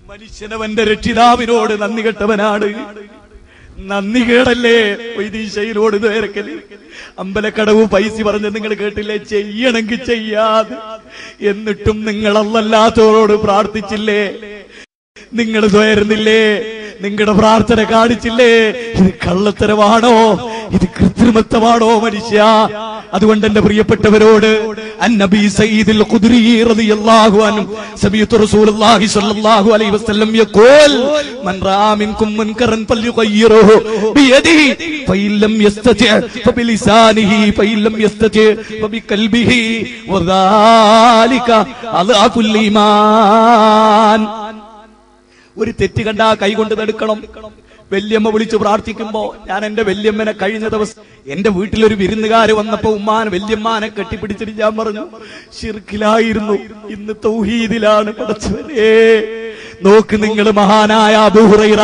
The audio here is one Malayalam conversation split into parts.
മനുഷ്യനവന്റെ രക്ഷിതാവിനോട് നന്ദി കെട്ടവനാണ് നന്ദി കേടല്ലേ വൈദീശയിലോട് നേരക്കല് അമ്പലക്കടവ് പൈസ പറഞ്ഞ് നിങ്ങൾ കേട്ടില്ലേ ചെയ്യണമെങ്കിൽ ചെയ്യാതെ എന്നിട്ടും നിങ്ങൾ അല്ലല്ലാത്തവരോട് പ്രാർത്ഥിച്ചില്ലേ നിങ്ങൾ ദ്വയരുന്നില്ലേ നിങ്ങളുടെ പ്രാർത്ഥന കാണിച്ചില്ലേ ഇത് കള്ളത്തരമാണോ ഇത് കൃത്രിമത്വമാണോ മനുഷ്യ അതുകൊണ്ട് എന്റെ പ്രിയപ്പെട്ടവരോട് അന്നബി സയ്യിദുൽ ഖുദ്രി റളിയല്ലാഹു അൻഹു സമീഅത്തു റസൂലുള്ളാഹി സ്വല്ലല്ലാഹു അലൈഹി വസല്ലം യഖൂൽ മൻ റആ മിൻകും മുൻകറൻ ഫല്യുഗയ്യിറുഹു ബിയദിഹി ഫഇൻ ലം യസ്തതി ഫബിലിസാനിഹി ഫഇൻ ലം യസ്തതി ഫബിഖൽബിഹി വദാലിക അദ്അഫുൽ ഈമാൻ ഒരു തെറ്റ് കണ്ടാ കൈകൊണ്ട് തടുക്കണം വല്യമ്മ വിളിച്ച് പ്രാർത്ഥിക്കുമ്പോ ഞാൻ എന്റെ വല്യമ്മനെ കഴിഞ്ഞ ദിവസം എന്റെ വീട്ടിലൊരു വിരുന്നുകാര് വന്നപ്പോ ഉമ്മാൻ വല്യമ്മാനെ കെട്ടിപ്പിടിച്ചിട്ട് ഞാൻ പറഞ്ഞു ഷിർക്കിലായിരുന്നു ഇന്ന് തൗഹീദിലാണ് പടച്ചവനെ നോക്ക് നിങ്ങൾ മഹാനായ അബൂഹുറൈറ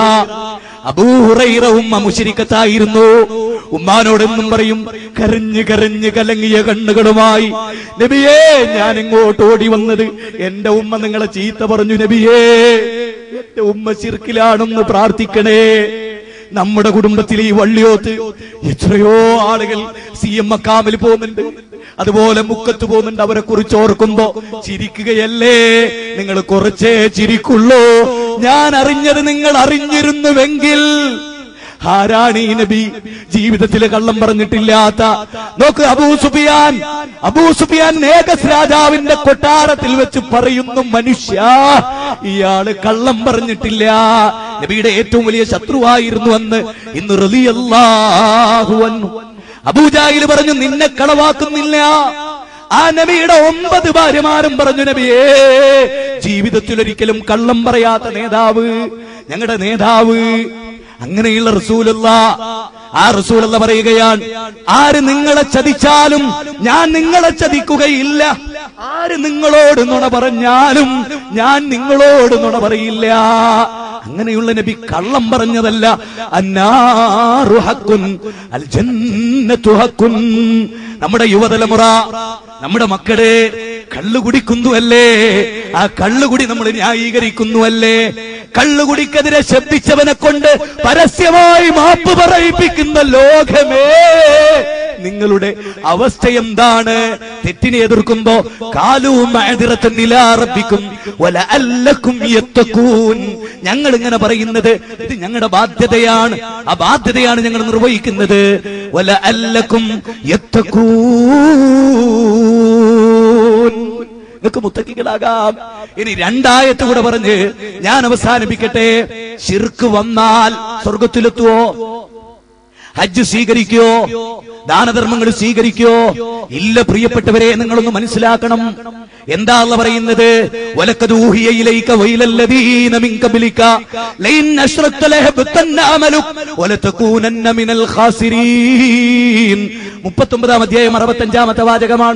അബൂഹുറൈറ ഉമ്മ മുശരിക്കത്തായിരുന്നു ഉമ്മാനോടെന്നും പറയും കരഞ്ഞ് കരഞ്ഞ് കലങ്ങിയ കണ്ണുകളുമായി നബിയേ ഞാൻ ഇങ്ങോട്ട് ഓടി വന്നത് എന്റെ ഉമ്മ നിങ്ങളെ ചീത്ത പറഞ്ഞു നബിയേ എന്റെ ഉമ്മ ചിർക്കിലാണെന്ന് പ്രാർത്ഥിക്കണേ നമ്മുടെ കുടുംബത്തിൽ ഈ വള്ളിയോത്ത് എത്രയോ ആളുകൾ സി എം മക്കാമിൽ പോകുന്നുണ്ട് അതുപോലെ മുക്കത്ത് പോകുന്നുണ്ട് അവരെ കുറിച്ച് ഓർക്കുമ്പോ ചിരിക്കുകയല്ലേ നിങ്ങൾ കുറച്ചേ ചിരിക്കുള്ളൂ ഞാൻ അറിഞ്ഞത് നിങ്ങൾ അറിഞ്ഞിരുന്നുവെങ്കിൽ ആരാണ് ഈ നബി ജീവിതത്തിൽ കള്ളം പറഞ്ഞിട്ടില്ലാത്ത നോക്ക് അബൂ സുഫിയാൻ അബൂ സുഫിയാൻ നേഗസ് രാജാവിന്റെ കൊട്ടാരത്തിൽ വെച്ച് പറയുന്നു മനുഷ്യ ഇയാള് കള്ളം പറഞ്ഞിട്ടില്ല നബിയുടെ ഏറ്റവും വലിയ ശത്രുവായിരുന്നു അന്ന് ഇന്ന് റളിയല്ലാഹു അൻഹു അബൂജാഹിൽ പറഞ്ഞു നിന്നെ കളവാക്കുന്നില്ല ആ നബിയുടെ ഒമ്പത് ഭാര്യമാരും പറഞ്ഞു നബിയേ ജീവിതത്തിൽ ഒരിക്കലും കള്ളം പറയാത്ത നേതാവ് ഞങ്ങളുടെ നേതാവ് അങ്ങനെയുള്ള റസൂലുള്ള ആ റസൂലുള്ള പറയുകയാണ് ആര് നിങ്ങളെ ചതിച്ചാലും ഞാൻ നിങ്ങളെ ചതിക്കുകയില്ല ആര് നിങ്ങളോട് നുണ പറഞ്ഞാലും ഞാൻ നിങ്ങളോട് നുണ പറയില്ല അങ്ങനെയുള്ള നബി കള്ളം പറഞ്ഞതല്ല അന്നാറു ഹക്കുൻ അൽ ജന്നത്തു ഹക്കുൻ നമ്മുടെ യുവതലമുറ നമ്മുടെ മക്കളെ കള്ളു കുടിക്കുന്നുവല്ലേ ആ കള്ളുകുടി നമ്മൾ ന്യായീകരിക്കുന്നുവല്ലേ കള്ളുകുടിക്കെതിരെ ശബ്ദിച്ചവനെ കൊണ്ട് പരസ്യമായി മാപ്പ് പറയിപ്പിക്കുന്ന ലോകമേ നിങ്ങളുടെ അവസ്ഥ എന്താണ് തെറ്റിനെ എതിർക്കുമ്പോ കാലവും നിലാറപ്പിക്കും അല്ലക്കും ഞങ്ങൾ ഇങ്ങനെ പറയുന്നത് ഇത് ഞങ്ങളുടെ ബാധ്യതയാണ് ആ ബാധ്യതയാണ് ഞങ്ങൾ നിർവഹിക്കുന്നത് വല അല്ലക്കും നിങ്ങൾക്ക് മുത്തക്കികളാകാം ഇനി രണ്ടായത്ത് കൂടെ പറഞ്ഞ് ഞാൻ അവസാനിപ്പിക്കട്ടെ ശിർക്ക് വന്നാൽ സ്വർഗത്തിലെത്തുവോ ഹജ്ജ് സ്വീകരിക്കോ ദാനധർമ്മങ്ങൾ സ്വീകരിക്കോ ഇല്ല പ്രിയപ്പെട്ടവരെ നിങ്ങളൊന്ന് മനസ്സിലാക്കണം എന്താ അള്ള പറയുന്നത് വലക്കത് ഊഹിയയിലേക്ക് വൈലല്ലദീന മിൻ ഖബലിക ലൈൻ അശ്റക്ത ലഹബതന്ന അമലുക വലതകൂനന്ന മിനൽ ഖാസിരീൻ 39 അധ്യായം 65 വാചകമാണ്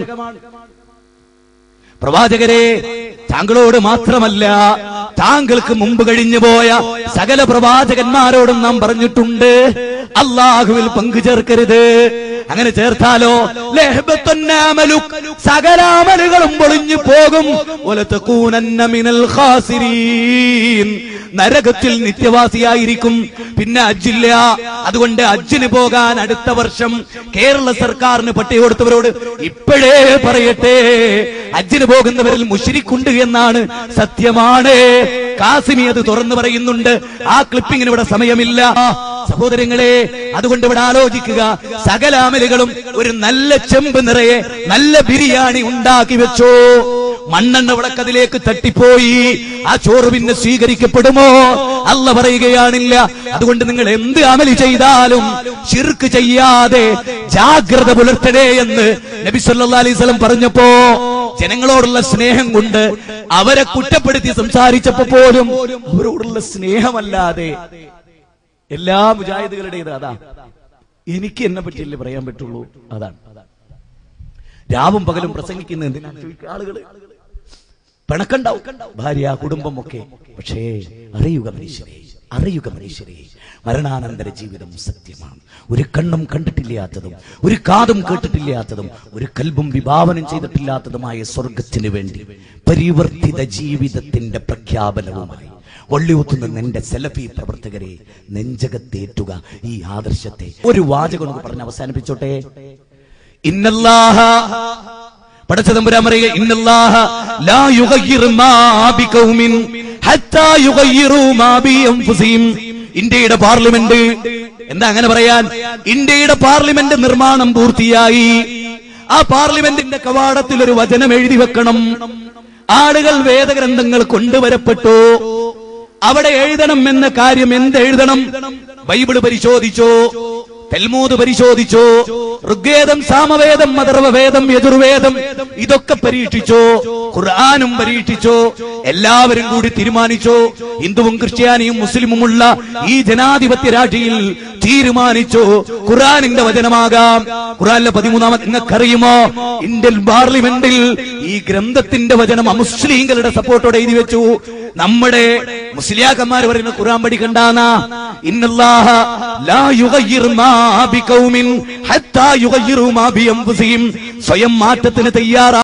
പ്രവാചകരെ താങ്കളോട് മാത്രമല്ല താങ്കൾക്ക് മുമ്പ് കഴിഞ്ഞു പോയ സകല പ്രവാചകന്മാരോടും നാം പറഞ്ഞിട്ടുണ്ട് അള്ളാഹുവിൽ പങ്കു ചേർക്കരുത് അങ്ങനെ ചേർത്താലോ ലഹബത്തന്നാമലുക് സകലാമലുകളും പൊളിഞ്ഞു പോകും ഒലത്തക്കൂനന്ന മിനൽ ഖാസിരീൻ നരകത്തിൽ നിത്യവാസിയായിരിക്കും പിന്നെ അജ്ജില്ല അതുകൊണ്ട് അജ്ജിന് പോകാൻ അടുത്ത വർഷം കേരള സർക്കാരിന് പട്ടിക കൊടുത്തവരോട് ഇപ്പോഴേ പറയട്ടെ അജ്ജിന് പോകുന്നവരിൽ മുഷിരിക്കുണ്ട് എന്നാണ് സത്യമാണ് കാസിമി അത് തുറന്നു പറയുന്നുണ്ട് ആ ക്ലിപ്പിങ്ങിന് ഇവിടെ സമയമില്ല സഹോദരങ്ങളെ അതുകൊണ്ട് ഇവിടെ ആലോചിക്കുക സകല അമലുകളും ഒരു നല്ല ചെമ്പ് നിറയെ നല്ല ബിരിയാണി ഉണ്ടാക്കി വെച്ചോ മണ്ണെണ്ണ വിളക്കതിലേക്ക് തട്ടിപ്പോയി ആ ചോറ് പിന്നെ സ്വീകരിക്കപ്പെടുമോ അല്ല പറയുകയാണില്ല അതുകൊണ്ട് നിങ്ങൾ എന്ത് അമലി ചെയ്താലും ചിർക്ക് ചെയ്യാതെ ജാഗ്രത പുലർത്തണേ എന്ന് നബി സല്ലാ അലൈഹി സ്വലം പറഞ്ഞപ്പോ ജനങ്ങളോടുള്ള സ്നേഹം കൊണ്ട് അവരെ കുറ്റപ്പെടുത്തി സംസാരിച്ചപ്പോ പോലും അവരോടുള്ള സ്നേഹമല്ലാതെ എല്ലാ മുജാഹിദുകളുടെയും അതാ എനിക്ക് എന്നെ പറ്റിയല്ലേ പറയാൻ പറ്റുള്ളൂ അതാണ് രാവും പകലും പ്രസംഗിക്കുന്ന എന്തിനാണ് ചോദിക്കുക ആളുകള് പിണക്കണ്ടാവും ഭാര്യ കുടുംബം ഒക്കെ പക്ഷേ അറിയുക മനുഷ്യരെ അറിയുക മനുഷ്യരെ മരണാനന്തര ജീവിതം സത്യമാണ് ഒരു കണ്ണും കണ്ടിട്ടില്ലാത്തതും ഒരു കാതും കേട്ടിട്ടില്ലാത്തതും ഒരു കൽബും വിഭാവനം ചെയ്തിട്ടില്ലാത്തതുമായ സ്വർഗത്തിന് വേണ്ടി പരിവർത്തിത ജീവിതത്തിന്റെ പ്രഖ്യാപനവുമായി വള്ളിയൂത്തുന്ന നിന്റെ സെലഫി പ്രവർത്തകരെ നെഞ്ചകത്തേറ്റുക ഈ ആദർശത്തെ ഒരു വാചകം നമുക്ക് പറഞ്ഞ് അവസാനിപ്പിച്ചോട്ടെ ഇന്നല്ലാഹ പടച്ചതമ്പുരാൻ പറയുക ഇന്നല്ലാഹ ലാ യുഗയ്യിറു മാ ബിഖൗമിൻ ഹത്താ യുഗയ്യിറു മാ ബി അൻഫുസിഹിം ഇന്ത്യയുടെ പാർലമെന്റ് എന്താ അങ്ങനെ പറയാൻ ഇന്ത്യയുടെ പാർലമെന്റ് നിർമ്മാണം പൂർത്തിയായി ആ പാർലമെന്റിന്റെ കവാടത്തിൽ ഒരു വചനം എഴുതി വെക്കണം ആളുകൾ വേദഗ്രന്ഥങ്ങൾ കൊണ്ടുവരപ്പെട്ടു അവിടെ എഴുതണം എന്ന കാര്യം എന്തെഴുതണം ബൈബിള് പരിശോധിച്ചോ തെൽമൂത് പരിശോധിച്ചോ ഋഗ്വേദം സാമവേദം മദർവവേദം യജുർവേദം ഇതൊക്കെ പരീക്ഷിച്ചോ ഖുർആാനും പരീക്ഷിച്ചോ എല്ലാവരും കൂടി തീരുമാനിച്ചോ ഹിന്ദുവും ക്രിസ്ത്യാനിയും മുസ്ലിമുമുള്ള ഈ ജനാധിപത്യ രാജ്യയിൽ തീരുമാനിച്ചു ഖുർആാനിന്റെ വചനമാകാം ഖുർആാനിലെ പതിമൂന്നാമത് നിങ്ങൾക്കറിയുമോ ഇന്ത്യൻ പാർലമെന്റിൽ ഈ ഗ്രന്ഥത്തിന്റെ വചനം അമുസ്ലിങ്ങളുടെ സപ്പോർട്ടോടെ എഴുതി വെച്ചു നമ്മുടെ മുസ്ലിയാക്കന്മാർ പറയുന്ന ഖുർആൻ പഠിക്കണ്ടാന്ന ഇന്നല്ലാഹ ലാ യുഗയ്യിറു മാ ബിഖൗമിൻ ഹത്താ യുഗയ്യിറു മാ ബി അൻഫുസിഹിം സ്വയം മാറ്റത്തിന് തയ്യാറാ